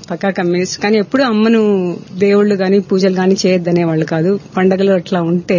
పక్కా communist కానీ ఎప్పుడు అమ్మను దేవుళ్ళు గాని పూజలు గాని చేయొద్దనే వాళ్ళు కాదు పండగలు అట్లా ఉంటే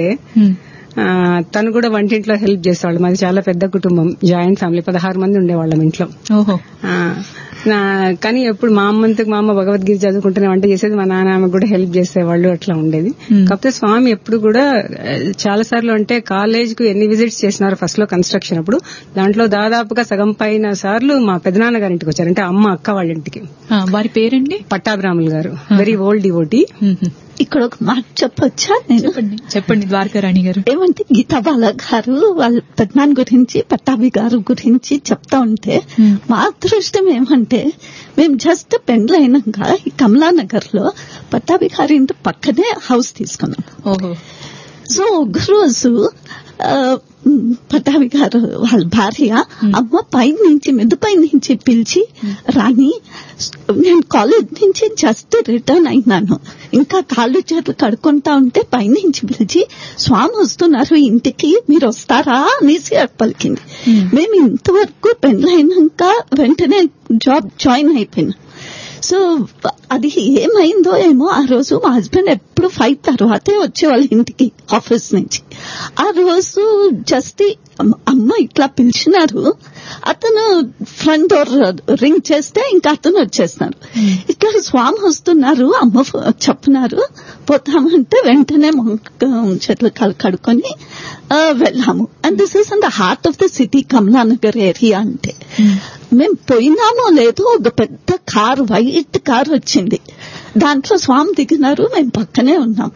ఆ, తను కూడా వంటింట్లో హెల్ప్ చేసేవాళ్ళు మాది చాలా పెద్ద కుటుంబం జాయింట్ ఫ్యామిలీ పదహారు మంది ఉండేవాళ్ళం ఇంట్లో ఓహో ఆ, నా కానీ ఎప్పుడు మా అమ్మంతకు మా అమ్మ భగవద్గీత చదువుకుంటూనే వంట చేసేది మా నాన్న ఆమె కూడా హెల్ప్ చేసేవాళ్ళు అట్లా ఉండేది కాకపోతే స్వామి ఎప్పుడు కూడా చాలా సార్లు అంటే కాలేజ్ కు ఎన్ని విజిట్స్ చేసినారు ఫస్ట్ లో కన్స్ట్రక్షన్ అప్పుడు దాంట్లో దాదాపుగా సగం పైన సార్లు మా పెదనాన్న గారి ఇంటికి వచ్చారు అంటే అమ్మ అక్క వాళ్ళ ఇంటికి ఆ, వారి పేరండి పట్టాభిరాములు గారు వెరీ ఓల్డ్ డివోటీ మ్మ్. ఇక్కడ ఒక మాట చెప్పొచ్చా నేను చెప్పండి చెప్పండి ద్వారకారాణి గారు ఏమంటే గీతా బాల గారు వాళ్ళ పెద్దనాన్న గురించి పట్టాభి గారు గురించి చెప్తా ఉంటే Hmm. మా అదృష్టం ఏమంటే మేము జస్ట్ పెండ్లైనాక ఈ కమలానగర్ లో పట్టాభి గారి ఇంటి పక్కనే హౌస్ తీసుకున్నాం ఓహో సో ఒక రోజు ఆ, మ్, పట్టాభి గారు వాళ్ళ భార్య అమ్మ పై నుంచి మెదుపై నుంచి పిలిచి రాని నేను కాలేజ్ నుంచి జస్ట్ రిటర్న్ అయినాను ఇంకా కాళ్ళు చేతులు కడుక్కుంటా ఉంటే పైనుంచి పిలిచి స్వామి వస్తున్నారు ఇంటికి మీరు వస్తారా అనేసి పలికింది మేము ఇంతవరకు పెళ్ళైనాక వెంటనే జాబ్ జాయిన్ అయిపోయినా సో అది ఏమైందో ఏమో ఆ రోజు మా హస్బెండ్ ఎప్పుడు ఫైవ్ తర్వాతే వచ్చేవాళ్ళు ఇంటికి ఆఫీస్ నుంచి ఆ రోజు జస్ట్ అమ్మ ఇట్లా పిలిచినారు అతను ఫ్రంట్ డోర్ రింగ్ చేస్తే ఇంకా అతను వచ్చేస్తున్నారు ఇక్కడ స్వామి వస్తున్నారు అమ్మ ఫో- చెప్తున్నారు పోతామంటే వెంటనే మొహం చేతులు కలు- కడుక్కొని ఆ, వెళ్ళాము and this is in the heart of the city Kamalanagar area అంటే మేము పోయినామో లేదో ఒక పెద్ద కారు వైట్ కారు వచ్చింది దాంట్లో స్వామి దిగినారు మేము పక్కనే ఉన్నాం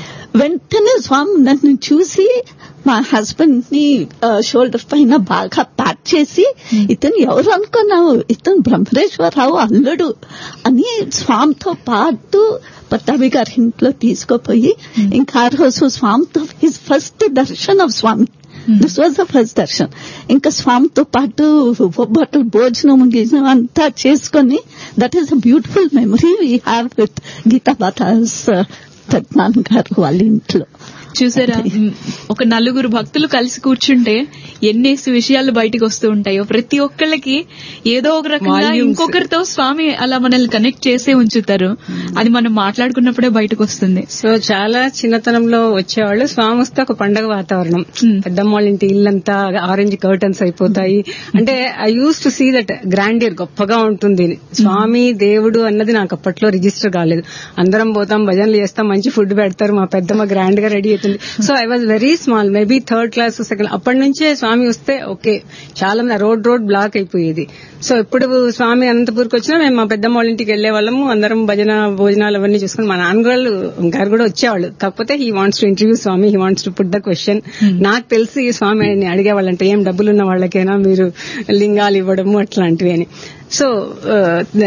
వెంటనే స్వామి నన్ను చూసి మా హస్బెండ్ ని షోల్డర్ పైన బాగా ప్యాక్ చేసి ఇతను ఎవరు అనుకున్నావు ఇతను బ్రహ్మరేశ్వరరావు అల్లుడు అని స్వామితో పాటు పట్టాభి గారి ఇంట్లో తీసుకుపోయి ఇంకా ఆ రోజు స్వామితో his first darshan of Swami this was the first darshan ఇంకా స్వామితో పాటు బొబ్బట్లు భోజనం గిజనం అంతా చేసుకొని that is a beautiful memory we have with Geetha బాతాస్ పెద్దనాన్న గారు వాళ్ళ ఇంట్లో చూసారా మ్, ఒక నలుగురు భక్తులు కలిసి కూర్చుంటే ఎన్నేసి విషయాలు బయటకు వస్తూ ఉంటాయో ప్రతి ఒక్కళ్ళకి ఏదో ఒక రకంగా Volumes. ఇంకొకరితో స్వామి అలా మనల్ని కనెక్ట్ చేసే ఉంచుతారు అది మనం మాట్లాడుకున్నప్పుడే బయటకు వస్తుంది సో చాలా చిన్నతనంలో వచ్చేవాళ్ళు స్వామి వస్తే ఒక పండగ వాతావరణం Hmm. పెద్దమ్మ వాళ్ళ ఇంటి ఇల్లంతా ఆరెంజ్ కర్టన్స్ అయిపోతాయి అంటే I use to see that grandeur గొప్పగా ఉంటుంది స్వామి దేవుడు అన్నది నాకు అప్పట్లో రిజిస్టర్ కాలేదు అందరం పోతాం భజనలు చేస్తాం మంచి ఫుడ్ పెడతారు మా పెద్దమ్మ గ్రాండ్ గా రెడీ అవుతుంది so I was very small maybe third class second అప్పటి నుంచే స్వామి వస్తే ఓకే చాలా మంది రోడ్ రోడ్ బ్లాక్ అయిపోయేది సో ఎప్పుడు స్వామి అనంతపూర్కి వచ్చినా మేము మా పెద్దమ్మ వాళ్ళ ఇంటికి వెళ్లే వాళ్ళము అందరం భజన భోజనాలు అవన్నీ చూసుకుని మా నాన్నగారు గారు కూడా వచ్చేవాళ్ళు కాకపోతే he wants to interview Swami he wants to put the question నాకు తెలిసి ఈ స్వామి అని అడిగేవాళ్ళంటే ఏం డబ్బులు ఉన్న వాళ్ళకైనా మీరు లింగాలు ఇవ్వడము అట్లాంటివి అని సో ఆ,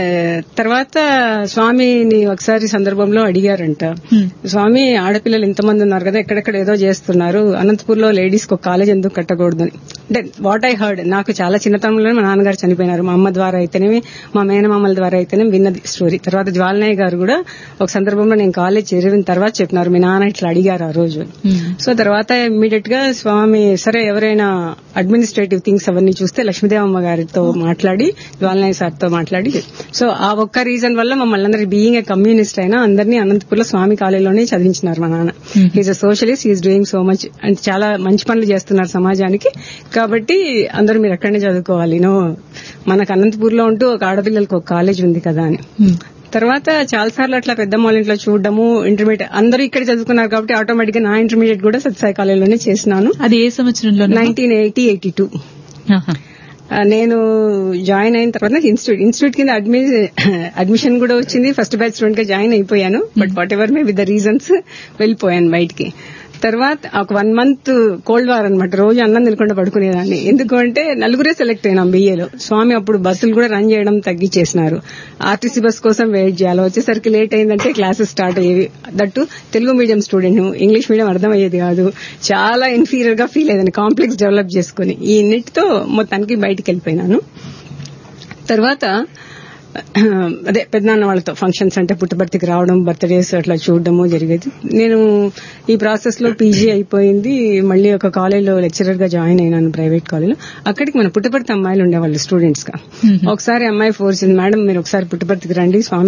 తర్వాత స్వామిని ఒకసారి సందర్భంలో అడిగారంట స్వామి ఆడపిల్లలు ఇంతమంది ఉన్నారు కదా ఎక్కడెక్కడ ఏదో చేస్తున్నారు అనంతపూర్లో లేడీస్ కి ఒక కాలేజ్ ఎందుకు కట్టకూడదు అని అంటే వాట్ ఐ హర్డ్ నాకు చాలా చిన్నతనంలోనే మా నాన్నగారు చనిపోయినారు మా అమ్మ ద్వారా అయితేనేమి మా మేనమామల ద్వారా అయితేనే విన్నది స్టోరీ తర్వాత జ్వాలనయ్య గారు కూడా ఒక సందర్భంలో నేను కాలేజ్ చేరిన తర్వాత చెప్పినారు మీ నాన్న ఇట్లా అడిగారు ఆ రోజు సో తర్వాత ఇమ్మీడియట్ గా స్వామి సరే ఎవరైనా అడ్మినిస్ట్రేటివ్ థింగ్స్ అవన్నీ చూస్తే లక్ష్మీదేవమ్మ గారితో మాట్లాడి జ్వాలనయ్య సార్ తో మాట్లాడి సో ఆ ఒక్క రీజన్ వల్ల మమ్మల్ని అందరి బీయింగ్ ఏ కమ్యూనిస్ట్ అయినా అందరినీ అనంతపూర్లో స్వామి కాలేజీలోనే చదివించినారు మా నాన్న is a socialist is doing so much and చాలా మంచి పనులు చేస్తున్నారు సమాజానికి కాబట్టి అందరూ మీరు ఎక్కడనే చదువుకోవాలి నో మనకు అనంతపూర్లో ఉంటూ ఒక ఆడపిల్లలకు ఒక కాలేజ్ ఉంది కదా అని తర్వాత చాలా సార్లు అట్లా పెద్ద వాళ్ళ ఇంట్లో చూడడము ఇంటర్మీడియట్ అందరూ ఇక్కడ చదువుకున్నారు కాబట్టి ఆటోమేటిక్ గా నా ఇంటర్మీడియట్ కూడా సత్సాయి కాలేజీలోనే చేసినాను అది ఏ సంవత్సరంలో నైన్టీన్ ఎయిటీ ఎయిటీ టూ నేను జాయిన్ అయిన తర్వాత నాకు ఇన్స్టిట్యూట్ ఇన్స్టిట్యూట్ కింద అడ్మి అడ్మిషన్ కూడా వచ్చింది ఫస్ట్ బ్యాచ్ స్టూడెంట్ గా జాయిన్ అయిపోయాను but whatever may with the reasons వెళ్ళిపోయాను బయటికి తర్వాత ఒక వన్ మంత్ కోల్డ్ వార్ అనమాట రోజు అన్నం తినకుండా పడుకునేదాన్ని ఎందుకు అంటే నలుగురే సెలెక్ట్ అయినాం బిఏలో స్వామి అప్పుడు బస్సులు కూడా రన్ చేయడం తగ్గించేసినారు ఆర్టీసీ బస్ కోసం వెయిట్ చేయాలి వచ్చేసరికి లేట్ అయిందంటే క్లాసెస్ స్టార్ట్ అయ్యేవి that Telugu medium student English medium అర్థమయ్యేది కాదు చాలా ఇన్ఫీరియర్ గా ఫీల్ అయ్యేదాన్ని కాంప్లెక్స్ డెవలప్ చేసుకుని ఈ నెట్తో మొత్తానికి బయటికి వెళ్ళిపోయినాను తర్వాత అదే పెద్దనాన్న వాళ్ళతో ఫంక్షన్స్ అంటే పుట్టుబర్తికి రావడం బర్త్డేస్ అట్లా చూడడము జరిగేది నేను ఈ ప్రాసెస్ లో పీజీ అయిపోయింది మళ్ళీ ఒక కాలేజీలో లెక్చరర్ గా జాయిన్ అయినాను ప్రైవేట్ కాలేజీలో అక్కడికి మన పుట్టుబర్తి అమ్మాయిలు ఉండేవాళ్ళు స్టూడెంట్స్ గా ఒకసారి అమ్మాయి ఫోర్స్ మేడం మీరు ఒకసారి పుట్టుబర్తికి రండి స్వామి